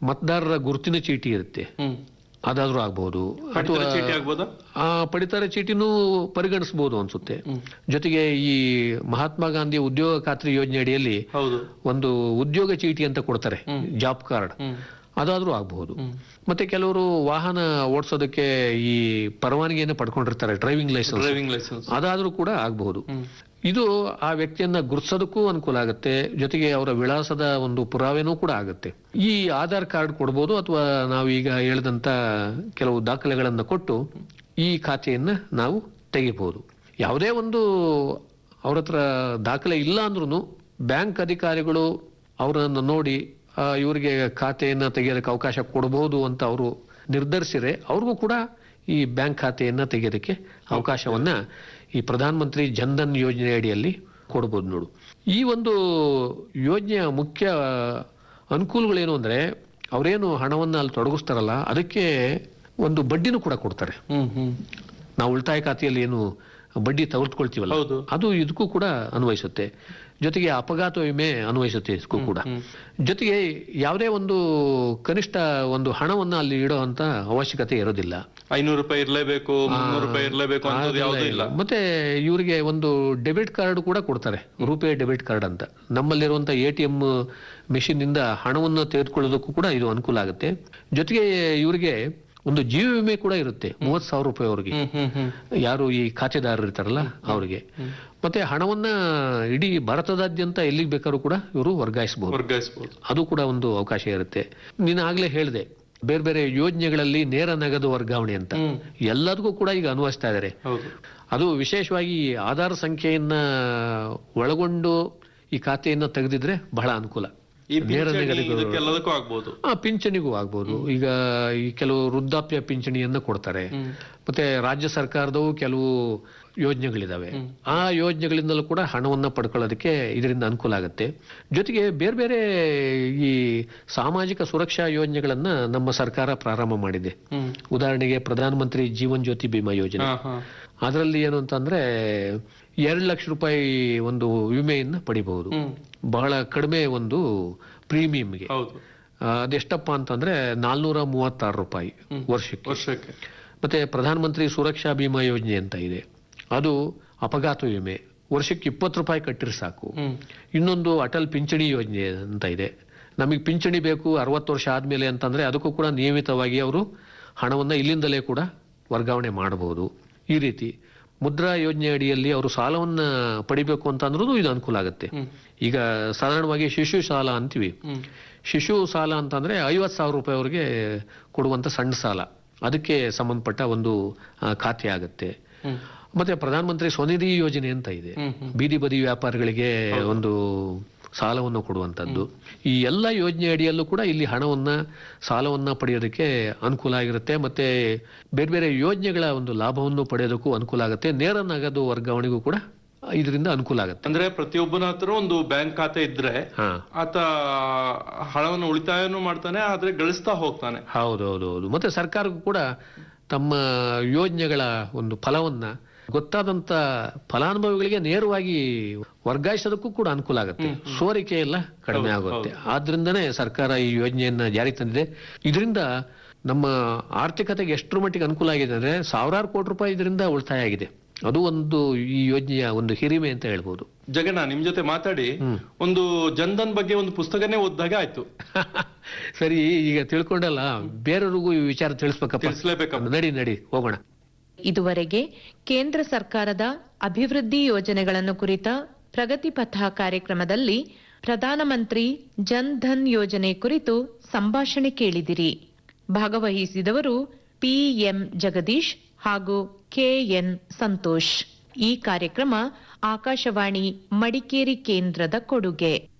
ಮತದಾರರ ಗುರುತಿನ ಚೀಟಿ ಇರುತ್ತೆ ಹ್ಮ್ ಅದಾದ್ರೂ ಆಗ್ಬಹುದು ಪಡಿತರ ಚೀಟಿ ಆಗ್ಬೋದಾ ಆ ಪಡಿತರ ಚೀಟಿನೂ ಪರಿಗಣಿಸಬಹುದು ಅನ್ಸುತ್ತೆ ಜೊತೆಗೆ ಈ ಮಹಾತ್ಮ ಗಾಂಧಿ ಉದ್ಯೋಗ ಖಾತ್ರಿ ಯೋಜನೆ ಅಡಿಯಲ್ಲಿ ಹೌದು ಒಂದು ಉದ್ಯೋಗ ಚೀಟಿ ಅಂತ ಕೊಡ್ತಾರೆ ಜಾಬ್ ಕಾರ್ಡ್ ಹ್ಮ್ ಅದಾದ್ರೂ ಆಗಬಹುದು ಮತ್ತೆ ಕೆಲವರು ವಾಹನ ಓಡಿಸೋದಕ್ಕೆ ಈ ಪರವಾನಗಿಯನ್ನು ಪಡ್ಕೊಂಡಿರ್ತಾರೆ ಡ್ರೈವಿಂಗ್ ಲೈಸೆನ್ಸ್ ಡ್ರೈವಿಂಗ್ ಲೈಸೆನ್ಸ್ ಅದಾದ್ರೂ ಕೂಡ ಆಗಬಹುದು ಇದು ಆ ವ್ಯಕ್ತಿಯನ್ನ ಗುರುತಿಸೋದಕ್ಕೂ ಅನುಕೂಲ ಆಗುತ್ತೆ ಜೊತೆಗೆ ಅವರ ವಿಳಾಸದ ಒಂದು ಪುರಾವೆನೂ ಕೂಡ ಆಗುತ್ತೆ ಈ ಆಧಾರ್ ಕಾರ್ಡ್ ಕೊಡ್ಬೋದು ಅಥವಾ ನಾವು ಈಗ ಹೇಳಿದಂತ ಕೆಲವು ದಾಖಲೆಗಳನ್ನು ಕೊಟ್ಟು ಈ ಖಾತೆಯನ್ನ ನಾವು ತೆಗಿಬಹುದು ಯಾವುದೇ ಒಂದು ಅವ್ರ ಹತ್ರ ದಾಖಲೆ ಇಲ್ಲ ಅಂದ್ರೂ ಬ್ಯಾಂಕ್ ಅಧಿಕಾರಿಗಳು ಅವರನ್ನು ನೋಡಿ ಆ, ಇವರಿಗೆ ಖಾತೆಯನ್ನ ತೆಗೆಯೋದಕ್ಕೆ ಅವಕಾಶ ಕೊಡಬಹುದು ಅಂತ ಅವರು ನಿರ್ಧರಿಸಿದ್ರೆ ಅವ್ರಿಗೂ ಕೂಡ ಈ ಬ್ಯಾಂಕ್ ಖಾತೆಯನ್ನ ತೆಗೆಯೋದಕ್ಕೆ ಅವಕಾಶವನ್ನ ಈ ಪ್ರಧಾನ ಮಂತ್ರಿ ಜನ್ಧನ್ ಯೋಜನೆ ಅಡಿಯಲ್ಲಿ ಕೊಡಬಹುದು ನೋಡು ಈ ಒಂದು ಯೋಜನೆಯ ಮುಖ್ಯ ಅನುಕೂಲಗಳೇನು ಅಂದ್ರೆ ಅವರೇನು ಹಣವನ್ನ ಅಲ್ಲಿ ತೊಡಗಿಸ್ತಾರಲ್ಲ ಅದಕ್ಕೆ ಒಂದು ಬಡ್ಡಿನೂ ಕೂಡ ಕೊಡ್ತಾರೆ ಹ್ಮ್ ಹ್ಮ್ ನಾವು ಉಳಿತಾಯ ಖಾತೆಯಲ್ಲಿ ಏನು ಬಡ್ಡಿ ತೆಗೆದುಕೊಳ್ತೀವಲ್ಲ ಹೌದು. ಅದು ಇದಕ್ಕೂ ಕೂಡ ಅನ್ವಯಿಸುತ್ತೆ ಜೊತೆಗೆ ಅಪಘಾತ ವಿಮೆ ಅನ್ವಯಿಸುತ್ತೆ ಇದಕ್ಕೂ ಕೂಡ ಜೊತೆಗೆ ಯಾವುದೇ ಒಂದು ಕನಿಷ್ಠ ಒಂದು ಹಣವನ್ನ ಅಲ್ಲಿ ಇಡೋ ಅಂತ ಅವಶ್ಯಕತೆ ಇರೋದಿಲ್ಲ ಐನೂರು ರೂಪಾಯಿ ಇರ್ಲೇಬೇಕು ಮುನ್ನೂರು ರೂಪಾಯಿ ಇರ್ಲೇಬೇಕು ಅನ್ನೋದು ಯಾವುದೂ ಇಲ್ಲ ಮತ್ತೆ ಇವರಿಗೆ ಒಂದು ಡೆಬಿಟ್ ಕಾರ್ಡ್ ಕೂಡ ಕೊಡ್ತಾರೆ ರೂಪೇ ಡೆಬಿಟ್ ಕಾರ್ಡ್ ಅಂತ ನಮ್ಮಲ್ಲಿರುವಂತ ಎ ಟಿ ಎಂ ಮೆಷಿನ್ ಇಂದ ಹಣವನ್ನು ತೆಗೆದುಕೊಳ್ಳೋದಕ್ಕೂ ಕೂಡ ಇದು ಅನುಕೂಲ ಆಗುತ್ತೆ ಜೊತೆಗೆ ಇವರಿಗೆ ಒಂದು ಜೀವ ವಿಮೆ ಕೂಡ ಇರುತ್ತೆ ಮೂವತ್ ಸಾವಿರ ರೂಪಾಯಿ ಅವ್ರಿಗೆ ಹ್ಮ್ ಹ್ಮ್ ಹ್ಮ್ ಯಾರು ಈ ಖಾತೆದಾರರು ಇರ್ತಾರಲ್ಲ ಅವರಿಗೆ ಮತ್ತೆ ಹಣವನ್ನ ಇಡೀ ಭಾರತದಾದ್ಯಂತ ಎಲ್ಲಿಗೆ ಬೇಕಾದ್ರೂ ಕೂಡ ಇವರು ವರ್ಗಾಯಿಸಬಹುದು ವರ್ಗಾಯಿಸಬಹುದು ಅದು ಕೂಡ ಒಂದು ಅವಕಾಶ ಇರುತ್ತೆ ನೀನು ಆಗ್ಲೇ ಹೇಳಿದೆ ಬೇರೆ ಬೇರೆ ಯೋಜನೆಗಳಲ್ಲಿ ನೇರ ನಗದು ವರ್ಗಾವಣೆ ಅಂತ ಹ್ಮ್. ಎಲ್ಲದಕ್ಕೂ ಕೂಡ ಈಗ ಅನ್ವಯಿಸ್ತಾ ಇದ್ದಾರೆ ಹೌದು ಅದು ವಿಶೇಷವಾಗಿ ಆಧಾರ್ ಸಂಖ್ಯೆಯನ್ನ ಒಳಗೊಂಡು ಈ ಖಾತೆಯನ್ನ ತೆಗೆದಿದ್ರೆ ಬಹಳ ಅನುಕೂಲ ಈ ನೇರ ಪಿಂಚಣಿ ನಗದಿಗಳು ಇದಕ್ಕೆಲ್ಲದಕ್ಕೂ ಆಗ್ಬೋದು ಆ ಪಿಂಚಣಿಗೂ ಆಗ್ಬೋದು ಈಗ ಈ ಕೆಲವು ವೃದ್ಧಾಪ್ಯ ಪಿಂಚಣಿಯನ್ನ ಕೊಡ್ತಾರೆ ಮತ್ತೆ ರಾಜ್ಯ ಸರ್ಕಾರದವು ಕೆಲವು ಯೋಜನೆಗಳಿದಾವೆ ಆ ಯೋಜನೆಗಳಿಂದಲೂ ಕೂಡ ಹಣವನ್ನ ಪಡ್ಕೊಳ್ಳೋದಕ್ಕೆ ಇದರಿಂದ ಅನುಕೂಲ ಆಗುತ್ತೆ ಜೊತೆಗೆ ಬೇರೆ ಬೇರೆ ಈ ಸಾಮಾಜಿಕ ಸುರಕ್ಷಾ ಯೋಜನೆಗಳನ್ನ ನಮ್ಮ ಸರ್ಕಾರ ಪ್ರಾರಂಭ ಮಾಡಿದೆ ಹ್ಮ್ ಉದಾಹರಣೆಗೆ ಪ್ರಧಾನ ಮಂತ್ರಿ ಜೀವನ್ ಜ್ಯೋತಿ ಬಿಮಾ ಯೋಜನೆ ಹಾ ಹಾ ಅದರಲ್ಲಿ ಏನು ಅಂತಂದ್ರೆ ಎರಡು ಲಕ್ಷ ರೂಪಾಯಿ ಒಂದು ವಿಮೆಯನ್ನ ಪಡಿಬಹುದು ಹ್ಮ್ ಬಹಳ ಕಡಿಮೆ ಒಂದು ಪ್ರೀಮಿಯಂಗೆ ಹೌದು ಅದೆಷ್ಟಪ್ಪ ಅಂತಂದ್ರೆ ನಾಲ್ನೂರ ಮೂವತ್ತಾರು ರೂಪಾಯಿ ವರ್ಷಕ್ಕೆ ವರ್ಷಕ್ಕೆ ಮತ್ತೆ ಪ್ರಧಾನ ಮಂತ್ರಿ ಸುರಕ್ಷಾ ಬಿಮಾ ಯೋಜನೆ ಅಂತ ಇದೆ ಅದು ಅಪಘಾತ ವಿಮೆ ವರ್ಷಕ್ಕೆ ಇಪ್ಪತ್ತು ರೂಪಾಯಿ ಕಟ್ಟಿದ್ರೆ ಸಾಕು ಹ್ಮ್ ಇನ್ನೊಂದು ಅಟಲ್ ಪಿಂಚಣಿ ಯೋಜನೆ ಅಂತ ಇದೆ ನಮಗೆ ಪಿಂಚಣಿ ಬೇಕು ಅರವತ್ತು ವರ್ಷ ಆದ್ಮೇಲೆ ಅಂತಂದ್ರೆ ಅದಕ್ಕೂ ಕೂಡ ನಿಯಮಿತವಾಗಿ ಅವರು ಹಣವನ್ನ ಇಲ್ಲಿಂದಲೇ ಕೂಡ ವರ್ಗಾವಣೆ ಮಾಡಬಹುದು ಈ ರೀತಿ ಮುದ್ರಾ ಯೋಜನೆ ಅಡಿಯಲ್ಲಿ ಅವರು ಸಾಲವನ್ನ ಪಡಿಬೇಕು ಅಂತ ಅಂದ್ರೂ ಇದು ಅನುಕೂಲ ಆಗುತ್ತೆ ಈಗ ಸಾಧಾರಣವಾಗಿ ಶಿಶು ಸಾಲ ಅಂತೀವಿ ಹ್ಮ್ ಶಿಶು ಸಾಲ ಅಂತಂದ್ರೆ ಐವತ್ ಸಾವಿರ ರೂಪಾಯಿ ಅವರಿಗೆ ಕೊಡುವಂತ ಸಣ್ಣ ಸಾಲ ಅದಕ್ಕೆ ಸಂಬಂಧಪಟ್ಟ ಒಂದು ಆ, ಖಾತೆ ಆಗುತ್ತೆ ಹ್ಮ್ ಮತ್ತೆ ಪ್ರಧಾನ ಮಂತ್ರಿ ಸ್ವನಿಧಿ ಯೋಜನೆ ಅಂತ ಇದೆ ಹ್ಮ್ ಹ್ಮ್ ಬೀದಿ ಬದಿ ವ್ಯಾಪಾರಿಗಳಿಗೆ ಒಂದು ಸಾಲವನ್ನು ಕೊಡುವಂತದ್ದು ಈ ಎಲ್ಲ ಯೋಜನೆ ಅಡಿಯಲ್ಲೂ ಕೂಡ ಇಲ್ಲಿ ಹಣವನ್ನ ಸಾಲವನ್ನ ಪಡೆಯೋದಕ್ಕೆ ಅನುಕೂಲ ಆಗಿರುತ್ತೆ ಮತ್ತೆ ಬೇರೆ ಬೇರೆ ಯೋಜನೆಗಳ ಒಂದು ಲಾಭವನ್ನು ಪಡೆಯೋದಕ್ಕೂ ಅನುಕೂಲ ಆಗುತ್ತೆ ನೇರ ನಗದು ವರ್ಗಾವಣೆಗೂ ಕೂಡ ಇದರಿಂದ ಅನುಕೂಲ ಆಗುತ್ತೆ ಅಂದ್ರೆ ಪ್ರತಿಯೊಬ್ಬನ ಹತ್ರ ಒಂದು ಬ್ಯಾಂಕ್ ಖಾತೆ ಇದ್ರೆ ಹಾ ಆತ ಹಣವನ್ನು ಉಳಿತಾಯನೂ ಮಾಡ್ತಾನೆ ಆದ್ರೆ ಗಳಿಸ್ತಾ ಹೋಗ್ತಾನೆ ಹೌದು ಹೌದು ಹೌದು ಮತ್ತೆ ಸರ್ಕಾರಕ್ಕೂ ಕೂಡ ತಮ್ಮ ಯೋಜನೆಗಳ ಒಂದು ಫಲವನ್ನ ಗೊತ್ತಾದಂತ ಫಲಾನುಭವಿಗಳಿಗೆ ನೇರವಾಗಿ ವರ್ಗಾಯಿಸೋದಕ್ಕೂ ಕೂಡ ಅನುಕೂಲ ಆಗುತ್ತೆ ಸೋರಿಕೆ ಎಲ್ಲ ಕಡಿಮೆ ಆಗುತ್ತೆ ಆದ್ರಿಂದನೇ ಸರ್ಕಾರ ಈ ಯೋಜನೆಯನ್ನ ಜಾರಿಗೆ ತಂದಿದೆ ಇದರಿಂದ ನಮ್ಮ ಆರ್ಥಿಕತೆಗೆ ಎಷ್ಟರ ಮಟ್ಟಿಗೆ ಅನುಕೂಲ ಆಗಿದೆ ಅಂದ್ರೆ ಸಾವಿರಾರು ಕೋಟಿ ರೂಪಾಯಿ ಇದರಿಂದ ಉಳಿತಾಯ ಆಗಿದೆ ಅದು ಒಂದು ಈ ಯೋಜನೆಯ ಒಂದು ಹಿರಿಮೆ ಅಂತ ಹೇಳ್ಬೋದು ಜಗಣ್ಣ ನಿಮ್ ಜೊತೆ ಮಾತಾಡಿ ಒಂದು ಜನ್ಧನ್ ಬಗ್ಗೆ ಒಂದು ಪುಸ್ತಕನೇ ಓದ್ದಾಗೆ ಆಯ್ತು ಸರಿ ಈಗ ತಿಳ್ಕೊಂಡಲ್ಲ ಬೇರೆಯವ್ರಿಗೂ ಈ ವಿಚಾರ ತಿಳಿಸ್ಬೇಕಪ್ಪ ತಿಳಿಸ್ಲೇಬೇಕಪ್ಪ ನಡಿ ನಡಿ ಹೋಗೋಣ ಇದುವರೆಗೆ ಕೇಂದ್ರ ಸರ್ಕಾರದ ಅಭಿವೃದ್ಧಿ ಯೋಜನೆಗಳನ್ನು ಕುರಿತ ಪ್ರಗತಿ ಪಥ ಕಾರ್ಯಕ್ರಮದಲ್ಲಿ ಪ್ರಧಾನಮಂತ್ರಿ ಜನ್ ಧನ್ ಯೋಜನೆ ಕುರಿತು ಸಂಭಾಷಣೆ ಕೇಳಿದಿರಿ ಭಾಗವಹಿಸಿದವರು ಪಿಎಂ ಜಗದೀಶ್ ಹಾಗೂ ಕೆಎನ್ ಸಂತೋಷ್ ಈ ಕಾರ್ಯಕ್ರಮ ಆಕಾಶವಾಣಿ ಮಡಿಕೇರಿ ಕೇಂದ್ರದ ಕೊಡುಗೆ